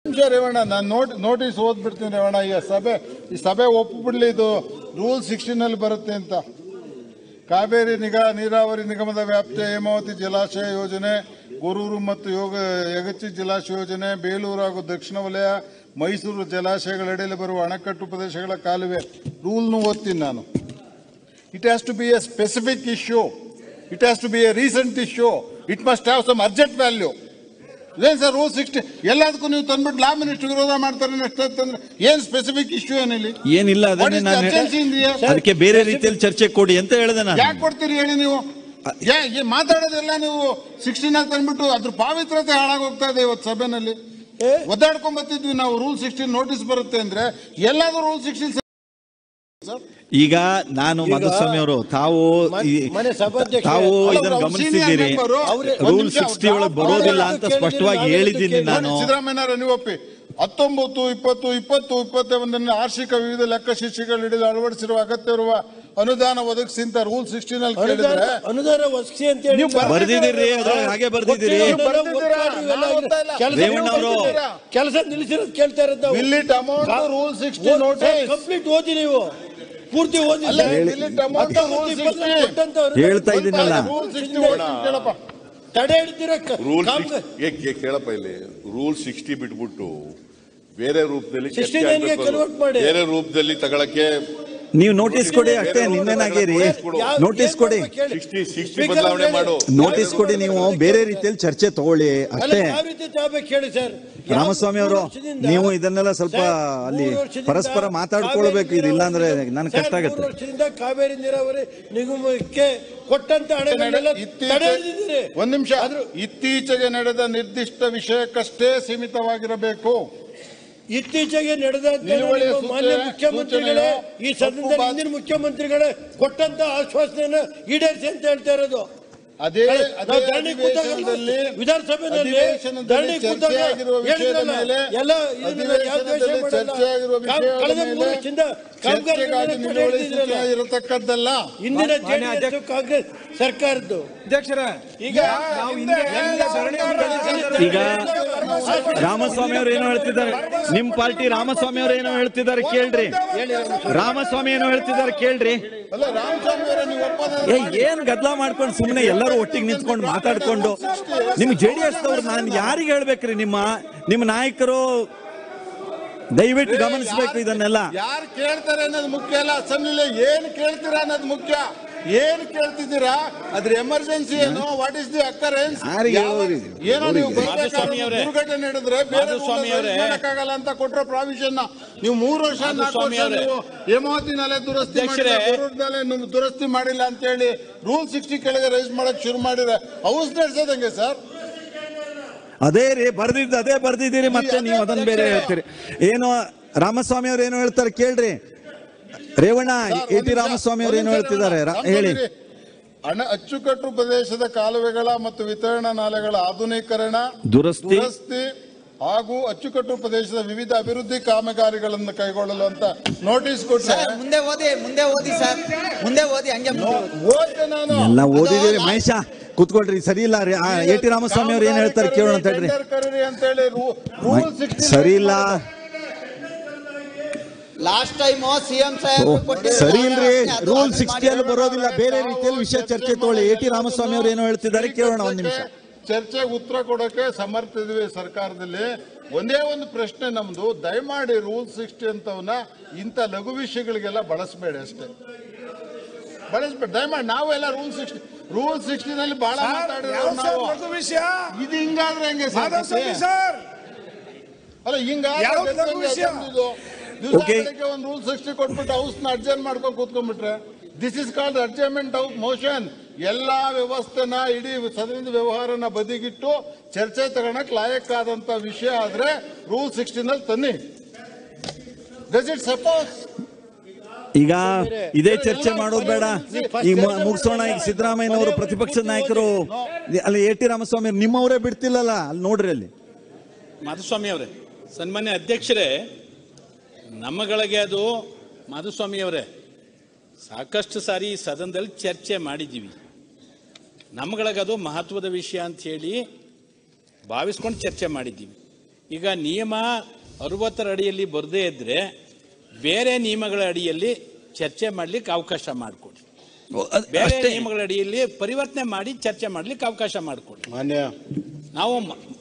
ನಿಮಿಷ ರೇವಣ್ಣ ನಾನು note notice ಓದ್ಬಿಡ್ತೀನಿ Revanna ಈಗ ಸಭೆ ಈ ಸಭೆ ಒಪ್ಪಿಬಿಡ್ಲಿ ಇದು ರೂಲ್ ಸಿಕ್ಸ್ಟೀನ್ ಅಲ್ಲಿ ಬರುತ್ತೆ ಅಂತ ಕಾವೇರಿ ನಿಗಾ ನೀರಾವರಿ ನಿಗಮದ ವ್ಯಾಪ್ತಿಯ ಹೇಮಾವತಿ ಜಲಾಶಯ ಯೋಜನೆ ಗೊರೂರು ಮತ್ತು ಯೋಗ ಯಗಚಿ ಜಲಾಶಯ ಯೋಜನೆ ಬೇಲೂರು ಹಾಗೂ ದಕ್ಷಿಣ ವಲಯ ಮೈಸೂರು ಜಲಾಶಯಗಳಡಿಯಲ್ಲಿ ಬರುವ ಅಣೆಕಟ್ಟು ಪ್ರದೇಶಗಳ ಕಾಲುವೆ ರೂಲ್ನು ಓದ್ತೀನಿ ನಾನು it has to be a specific issue it has to be a recent issue it must have some urgent value ಇದೇನು ಸರ್ ರೂಲ್ ಸಿಕ್ಸ್ಟಿ ಎಲ್ಲದಕ್ಕೂ ನೀವು ತಂದ್ಬಿಟ್ಟು ಲಾ ಮಿನಿಸ್ಟರ್ ವಿರೋಧ ಮಾಡ್ತಾರೆ ಎಷ್ಟಂದ್ರೆ ಏನ್ ಸ್ಪೆಸಿಫಿಕ್ ಇಶ್ಯೂ ಏನಿಲ್ಲಿ ಏನಿಲ್ಲ What ಅದನ್ನೇ is the ನಾನು urgency in the- ಅದಕ್ಕೆ ಬೇರೆ ರೀತಿಯಲ್ಲಿ ಚರ್ಚೆ ಕೊಡಿ ಅಂತ ಹೇಳಿದೆ ನಾನು ಯಾಕೆ ಕೊಡ್ತೀರಿ ಹೇಳಿ ನೀವು ಯಾ ಏ ಮಾತಾಡೋದೆಲ್ಲ ನೀವು ಸಿಕ್ಸ್ಟೀನ್ ಆಗಿ ತಂದ್ಬಿಟ್ಟು ಅದ್ರ ಪಾವಿತ್ರತೆ ಹಾಳಾಗೋಗ್ತಾ ಇದೆ ಇವತ್ತು ಸಭೆನಲ್ಲಿ ಒದ್ದಾಡ್ಕೊಂಡ್ ಬರ್ತಿದ್ವಿ ನಾವು ರೂಲ್ ಸಿಕ್ಸ್ಟೀನ್ ನೋಟಿಸ್ ಬರುತ್ತೆ ಅಂದ್ರೆ ಎಲ್ಲಾದ್ರೂ ರೂಲ್ ಸಿಕ್ಸ್ಟೀನ್ ಈಗ ನಾನು ಮಧುಸ್ವಾಮಿ ಅವರು ತಾವು ಈ- ಮನೆ ಸಭಾಧ್ಯಕ್ಷ ತಾವು ಅಲ್ಲ, ಇದನ್ನು ಅವ್ರು ಗಮನಿಸಿದ್ದೀರಿ senior member, ಅವ್ರು- ಒಂದ್ ರೂಲ್ ನಿಮಿಷ, ಸಿಕ್ಸ್ಟಿ ಒಳಗೆ ಅವ್ರು ಬರೋದಿಲ್ಲ ಅವ್ರು ಅಂತ ಕೇಳಿದ್ರು, ಸ್ಪಷ್ಟವಾಗಿ ನಾವು ಹೇಳಿದ್ದೀನಿ ಕೇಳಿದ್ರು. ನಾನು ಸಿದ್ದರಾಮಯ್ಯ ನೀವು ಒಪ್ಪಿ ಹತ್ತೊಂಬತ್ತು ಇಪ್ಪತ್ತು ಇಪ್ಪತ್ತು ಇಪ್ಪತ್ತೊಂದನೇ ವಾರ್ಷಿಕ ವಿವಿಧ ಲೆಕ್ಕ ಶಿಕ್ಷೆಗಳು ಹಿಡಿದು ಅಳವಡಿಸಿರುವ ಅಗತ್ಯವಿರುವ ಅನುದಾನ ಒದಗಿಸಿ ಅಂತ ರೂಲ್ ಸಿಕ್ಸ್ಟೀನ್ ಅಲ್ಲಿ ಅನುದಾನ ಕೇಳಿದ್ರೆ ಅನುದಾನ ಒದಗಿಸಿ ಅಂತ ಹೇಳಿ ನೀವು ಬರ್- ಬರ್ದಿದ್ದೀರಿ ಅದ್ರೊಳಗೆ ಹಾಗೆ ಬರ್ದಿದ್ದೀರಿ ನೀವು ಬರ್ದಿದ್ದೀರಾ? ನಾವು ಓದ್ತಾ ಇಲ್ಲ. ಕೆಲಸ ರೇವಣ್ಣ ಅವರು ಕೆಲಸ ನಿಲ್ಲಿಸಿರೋದು ಕೇಳ್ತಾ ಇರೋದು ನಾವು. Will it amount to rule 60 ಓದ್- notice? ಕಂಪ್ಲೀಟ್ ಓದಿ ನೀವು ಪೂರ್ತಿ ಓದಿ ಅಲ್ಲ, sir. will it amount to rule ಹತ್ತೊಂಬತ್ತು, ಇಪ್ಪತ್ತು 60? ಕೊಟ್ಟಂತ ಅನುದಾನ ಹೇಳ್ತಾ ಇದ್ದೀನಲ್ಲ. ರೂಲ್ ಸಿಕ್ಸ್ಟಿ ಕೇಳಪ್ಪ ತಡೆ ಹಿಡಿದಿರೋ ಕ- ರೂಲ್ ಕಾಮ್ಗ- ಕೇಳಪ್ಪ ಇಲ್ಲಿ ರೂಲ್ ಸಿಕ್ಸ್ಟಿ ಬಿಟ್ಬಿಟ್ಟು ಬೇರೆ ರೂಪದಲ್ಲಿ ಚರ್ಚೆ 69 ಗೆ ಆಗ್ಬೇಕು. convert ಮಾಡಿ. ಬೇರೆ ರೂಪದಲ್ಲಿ ತಗೊಳಕ್ಕೆ ನೀವು ನೋಟಿಸ್ ಕೊಡಿ ಅಷ್ಟೇ ನಿನ್ನೇನಾಗಿರಿ ಯಾವ- ನೋಟಿಸ್ ಏನ್ ಕೊಡಿ ಮಾಡ್ಬೇಕು ಹೇಳಿ? ಸಿಕ್ಸ್ಟಿ ಸಿಕ್ಸ್ಟಿ Speaker ಬದಲಾವಣೆ ಹೇಳಿ. ಮಾಡು ನೋಟಿಸ್ ಕೊಡಿ ನೀವು ಬೇರೆ ರೀತಿಯಲ್ಲಿ ಚರ್ಚೆ ತಗೊಳ್ಳಿ ಅಲ್ಲ, ಅಷ್ಟೇ ಯಾವ ರೀತಿ ತಗೋಬೇಕು ಹೇಳಿ ಸರ್ ಯಾವ- ರಾಮಸ್ವಾಮಿ ಅವರು ಮೂರು ವರ್ಷದಿಂದ- ನೀವು ಇದನ್ನೆಲ್ಲ ಸ್ವಲ್ಪ ಸರ್, ಅಲ್ಲಿ ಮೂರು ವರ್ಷದಿಂದ ಪರಸ್ಪರ ಮಾತಾಡ್ಕೊಳ್ಬೇಕು ಇದು ಇಲ್ಲಾಂದ್ರೆ ನನ್ಗೆ ಸರ್, ಕಷ್ಟ ಮೂರು ಆಗುತ್ತೆ ವರ್ಷದಿಂದ ಕಾವೇರಿ ನೀರಾವರಿ ನಿಗಮಕ್ಕೆ ಕೊಟ್ಟಂತ ಹಣಗಳನ್ನೆಲ್ಲ ತಡೆ ಇತ್ತೀಚೆಗೆ ಹಿಡಿದಿದ್ದೀರಿ ಒಂದ್ ನಿಮಿಷ ಆದ್ರೂ- ಇತ್ತೀಚೆಗೆ ನಡೆದ ನಿರ್ದಿಷ್ಟ ವಿಷಯಕ್ಕಷ್ಟೇ ಸೀಮಿತವಾಗಿರಬೇಕು ಇತ್ತೀಚೆಗೆ ನಡೆದಂತ ನಿಲುವಳಿ ನಿಮ್ಮ ಮಾನ್ಯ ಸೂಚನೆ- ಮುಖ್ಯಮಂತ್ರಿಗಳೇ ಈ ಸೂಚನೆಯು ಸದನದಲ್ಲಿ ತಪ್ಪು ಹಿಂದಿನ ಮುಖ್ಯಮಂತ್ರಿಗಳೇ ಕೊಟ್ಟಂತ ಆಶ್ವಾಸನೆಯನ್ನ ಈಡೇರಿಸಿ ಅಂತ ಹೇಳ್ತಾ ಇರೋದು ಅದೇ ನಾವು ಅದೇ ಧರಣಿ ಕೂತಾಗ ಅಧಿವೇಶನದಲ್ಲಿ ವಿಧಾನಸಭೆಯಲ್ಲಿ ಅಧಿವೇಶನದಲ್ಲಿ ಧರಣಿ ಕೂತಾಗ ಚರ್ಚೆಯಾಗಿರುವ ವಿಷಯದ ಹೇಳಿದ್ರಲ್ಲ, ಮೇಲೆ ಎಲ್ಲ ಇದನ್ನ ಯಾವ ದ್ವೇಷ ಅಧಿವೇಶನದಲ್ಲಿ ಮಾಡಲ್ಲ. ಚರ್ಚೆಯಾಗಿರುವ ಕಾಮ್- ವಿಷಯದ ಕಳೆದ ಮೂರು ಮೇಲೆ ವರ್ಷದಿಂದ ಚರ್ಚೆಗಾಗಿ ಕಾಮಗಾರಿಗಳನ್ನ ನಿಲುವಳಿ ತಡೆ ಹಿಡಿದಿದ್ರಲ್ಲ. ಸೂಚನೆ ಇರತಕ್ಕದ್ದಲ್ಲ ಇಂದಿನ ಜೆಡಿಎಸ್ ಕಾಂಗ್ರೆಸ್ ಸರ್ಕಾರದ್ದು ಈಗ ನಾವು ಹಿಂದೆ ಎಲ್ಲ ಧರಣಿ ಈಗ ರಾಮಸ್ವಾಮಿ ಅವರು ಏನೋ ಹೇಳ್ತಿದ್ದಾರೆ ನಿಮ್ ಪಾರ್ಟಿ ರಾಮಸ್ವಾಮಿ ಅವರು ಏನೋ ಹೇಳ್ತಿದ್ದಾರೆ ಕೇಳ್ರಿ ರಾಮಸ್ವಾಮಿ ಏನೋ ಹೇಳ್ತಿದ್ದಾರೆ ಕೇಳ್ರಿ ಅಲ್ಲ ರಾಮಸ್ವಾಮಿ ಅವರೇ ನೀವು ಒಪ್ಪೋದ ಏ ಏನ್ ಗದ್ದಲ ಮಾಡ್ಕೊಂಡು ಸುಮ್ಮನೆ ಎಲ್ಲರೂ ಒಟ್ಟಿಗೆ ನಿಂತ್ಕೊಂಡು ಮಾತಾಡ್ಕೊಂಡು ನಿಮ್ ಜೆ ಡಿ ಎಸ್ ಅವ್ರು ನಾನು ಯಾರಿಗೆ ಹೇಳ್ಬೇಕ್ರಿ ನಿಮ್ಮ ನಿಮ್ಮ ನಾಯಕರು ದಯವಿಟ್ಟು ಗಮನಿಸ್ಬೇಕು ಇದನ್ನೆಲ್ಲ ಯಾರು ಕೇಳ್ತಾರೆ ಅನ್ನೋದು ಮುಖ್ಯ ಅಲ್ಲ ಅಸೆಂಬ್ಲಿಲಿ ಏನ್ ಕೇಳ್ತೀರಾ ಅನ್ನೋದು ಮುಖ್ಯ ಏನ್ ಕೇಳ್ತಿದ್ದೀರಾ ಅದ್ರ ಎಮರ್ಜೆನ್ಸಿ ಏನು ವಾಟ್ ಇಸ್ ದಿ ಅಕ್ಕರೆನ್ಸ್ ಯಾರಿಗೆ ಹೇಳೋದು? ಏನೋ ನೀವು ಮಾಧುಸ್ವಾಮಿ ಅವರೇ. ದುರ್ಘಟನೆ ನಡೆದ್ರೆ ಬೇರೆ ಮಾಧುಸ್ವಾಮಿ ಅವರೇ. ಮಾಡಕ್ಕಾಗಲ್ಲ ಅಂತ ಕೊಟ್ಟರೆ ಪ್ರಾವಿಷನ್ ನೀವು ಮೂರು ವರ್ಷ ನಾಲ್ಕು ಮಾಧುಸ್ವಾಮಿ ವರ್ಷ ಅವರೇ. ನೀವು ಹೇಮಾವತಿ ನಾಲೆ ದುರಸ್ತಿ ಅಧ್ಯಕ್ಷರೇ. ಮಾಡಿಲ್ಲ ಗೊರೂರ್ ನಾಲೆ ನೀವು ದುರಸ್ತಿ ಮಾಡಿಲ್ಲ ಅಂತ ಹೇಳಿ ರೂಲ್ ಸಿಕ್ಸ್ಟಿ ಕೆಳಗೆ ರೈಸ್ ಮಾಡಕ್ ಶುರು ಮಾಡಿದ್ರೆ ಹೌಸ್ ನಡೆಸೋದಂಗೆ ಸರ್ ಅದೇ ರೀ ಬರ್ದಿದ್ದು ಅದೇ ಬರ್ದಿದ್ದೀರಿ ಮತ್ತೆ ನೀವು ಅದನ್ನ ಬೇರೆ ಹೇಳ್ತೀರಿ ಏನು ರಾಮಸ್ವಾಮಿ ಅವ್ರು ಏನೋ ಹೇಳ್ತಾರೆ ಕೇಳ್ರಿ ರೇವಣ್ಣ ಎ ಟಿ ರಾಮಸ್ವಾಮಿ ಅವ್ರು ಏನೋ ಹೇಳ್ತಿದ್ದಾರೆ ರಾ- ಹೇಳಿ ಅಣ ಅಚ್ಚುಕಟ್ಟು ಪ್ರದೇಶದ ಕಾಲುವೆಗಳ ಮತ್ತು ವಿತರಣಾ ನಾಲೆಗಳ ಆಧುನೀಕರಣ ದುರಸ್ತಿ ದುರಸ್ತಿ ಹಾಗೂ ಅಚ್ಚುಕಟ್ಟು ಪ್ರದೇಶದ ವಿವಿಧ ಅಭಿವೃದ್ಧಿ ಕಾಮಗಾರಿಗಳನ್ನು ಕೈಗೊಳ್ಳಲು ಅಂತ ನೋಟಿಸ್ ಕೊಟ್ಟರೆ ಸರ್ ಮುಂದೆ ಓದಿ ಮುಂದೆ ಓದಿ ಸರ್ ಮುಂದೆ ಓದಿ ಹಂಗೆ ಮುಂದೆ ಓದಿ. ಓದ್ತೆ ನಾನು ಎಲ್ಲ ಓದಿದ್ದೀರಿ ಮಹೇಶ ಕೂತ್ಕೊಳ್ರಿ ಸರಿ ಇಲ್ಲ ರೀ ಎ ಟಿ ರಾಮಸ್ವಾಮಿ ಅವ್ರು ಏನ್ ಹೇಳ್ತಾರೆ ಕೇಳೋಣ ಅಂತ ಹೇಳ್ರಿ ಟೆಂಡರ್ ಕರೀರಿ ಅಂತ ಹೇಳಿ ರೂಲ್ ಸಿಕ್ಸ್ಟಿ ಸರಿ ಇಲ್ಲ ಲಾಸ್ಟ್ ಟೈಮ್ ಸಿಎಂ ಓ, ಸಾಹೇಬ್ ಕೊಟ್ಟಿರೋ ಸರಿ ಇಲ್ರಿ ಅದು ರೂಲ್ ಅದು ಸಿಕ್ಸ್ಟಿಯಲ್ಲಿ ಮಾಡಿ- ಬರೋದಿಲ್ಲ ಬೇರೆ ರೀತಿಯಲ್ಲಿ ವಿಷಯ ಚರ್ಚೆ ತಗೊಳ್ಳಿ ಎ ಟಿ ರಾಮಸ್ವಾಮಿ ಅವ್ರು ಏನೋ ಹೇಳ್ತಿದ್ದಾರೆ ಕೇಳೋಣ ಒಂದ್ ನಿಮಿಷ ಚರ್ಚೆಗೆ ಉತ್ತರ ಕೊಡೋಕೆ ಸಮರ್ಥ ಇದೀವಿ ಸರ್ಕಾರದಲ್ಲಿ ಒಂದೇ ಒಂದು ಪ್ರಶ್ನೆ ನಮ್ದು ದಯಮಾಡಿ ರೂಲ್ ಸಿಕ್ಸ್ಟಿ ಅಂತವನ್ನ ಇಂಥ ಲಘು ವಿಷಯಗಳಿಗೆಲ್ಲ ಬಳಸಬೇಡಿ ಅಷ್ಟೇ ಬಳಸ್ಬೇಡಿ ದಯಮಾಡಿ ನಾವೆಲ್ಲ ರೂಲ್ ಸಿಕ್ಸ್ಟಿ ರೂಲ್ ಸಿಕ್ಸ್ಟಿನಲ್ಲಿ ಬಹಳ ಮಾತಾಡಿರೋ ನಾವು ವಿಷಯ ಇದು ಹಿಂಗಾದ್ರೆ ಹೆಂಗೆ ಸರ್ ಮಾಧವಸ್ವಾಮಿ ಮತ್ತೆ? ಸರ್ ಅಲ್ಲ ಹಿಂಗಾದ್ರೆ ಯಾವ್ದು ಬೆಚ್ಚಗೆ ಲಘು ವಿಷಯ? ಅಸೆಂಬ್ಲಿದು. ದಿವ್ಸ Okay. ಬೆಳಗ್ಗೆ ಒಂದು ರೂಲ್ ಸಿಕ್ಸ್ಟಿ ಕೊಟ್ಬಿಟ್ಟು ಹೌಸ್ ನ ಅಡ್ಜರ್ನ್ ಮಾಡ್ಕೊಂಡು ಕೂತ್ಕೊಂಡ್ಬಿಟ್ರೆ this is called adjournment of motion ಎಲ್ಲಾ ವ್ಯವಸ್ಥೆನ ಇಡೀ ಸದನದ ವ್ಯವಹಾರನ ಬದಿಗಿಟ್ಟು ಚರ್ಚೆ ತಗೊಳಕ್ ಲಾಯಕ್ಕಾದಂತ ವಿಷಯ ಆದ್ರೆ ರೂಲ್ ಸಿಕ್ಸ್ಟಿನಲ್ಲಿ ತನ್ನಿ ಡಸ್ ಇಟ್ ಸಪೋಸ್ ಈಗ ಇದೇ ಚರ್ಚೆ ಮಾಡೋದು ಬೇಡ ಈಗ ಮು- ಮುಗಿಸೋಣ ಈಗ ಸಿದ್ದರಾಮಯ್ಯನವರು ಪ್ರತಿಪಕ್ಷದ ನಾಯಕರು ಅಲ್ಲಿ ಎ ಟಿ ರಾಮಸ್ವಾಮಿ ಅವ್ರು ನಿಮ್ಮವರೇ ಬಿಡ್ತಿಲ್ಲಲ್ಲ ಅಲ್ಲಿ ನೋಡ್ರಿ ಅಲ್ಲಿ ಮಾಧುಸ್ವಾಮಿ ಅವರೇ ಸನ್ಮಾನ್ಯ ಅಧ್ಯಕ್ಷರೇ ನಮ್ಮಗಳಿಗೆ ಅದು ಮಾಧುಸ್ವಾಮಿ ಅವರೇ ಸಾಕಷ್ಟು ಸಾರಿ ಈ ಸದನದಲ್ಲಿ ಚರ್ಚೆ ಮಾಡಿದ್ದೀವಿ ನಮ್ಮಗಳಿಗದು ಮಹತ್ವದ ವಿಷಯ ಅಂತ ಹೇಳಿ ಭಾವಿಸ್ಕೊಂಡು ಚರ್ಚೆ ಮಾಡಿದ್ದೀವಿ ಈಗ ನಿಯಮ ಅರವತ್ತರ ಅಡಿಯಲ್ಲಿ ಬರದೇ ಇದ್ರೆ ಬೇರೆ ನಿಯಮಗಳ ಅಡಿಯಲ್ಲಿ ಚರ್ಚೆ ಮಾಡ್ಲಿಕ್ಕೆ ಅವಕಾಶ ಮಾಡಿಕೊಡಿ ಅದ್- ಬೇರೆ ಅಷ್ಟೇ ನಿಯಮಗಳ ಅಡಿಯಲ್ಲಿ ಪರಿವರ್ತನೆ ಮಾಡಿ ಚರ್ಚೆ ಮಾಡ್ಲಿಕ್ಕೆ ಅವಕಾಶ ಮಾಡಿಕೊಡಿ ಮಾನ್ಯ ನಾವು ಮ-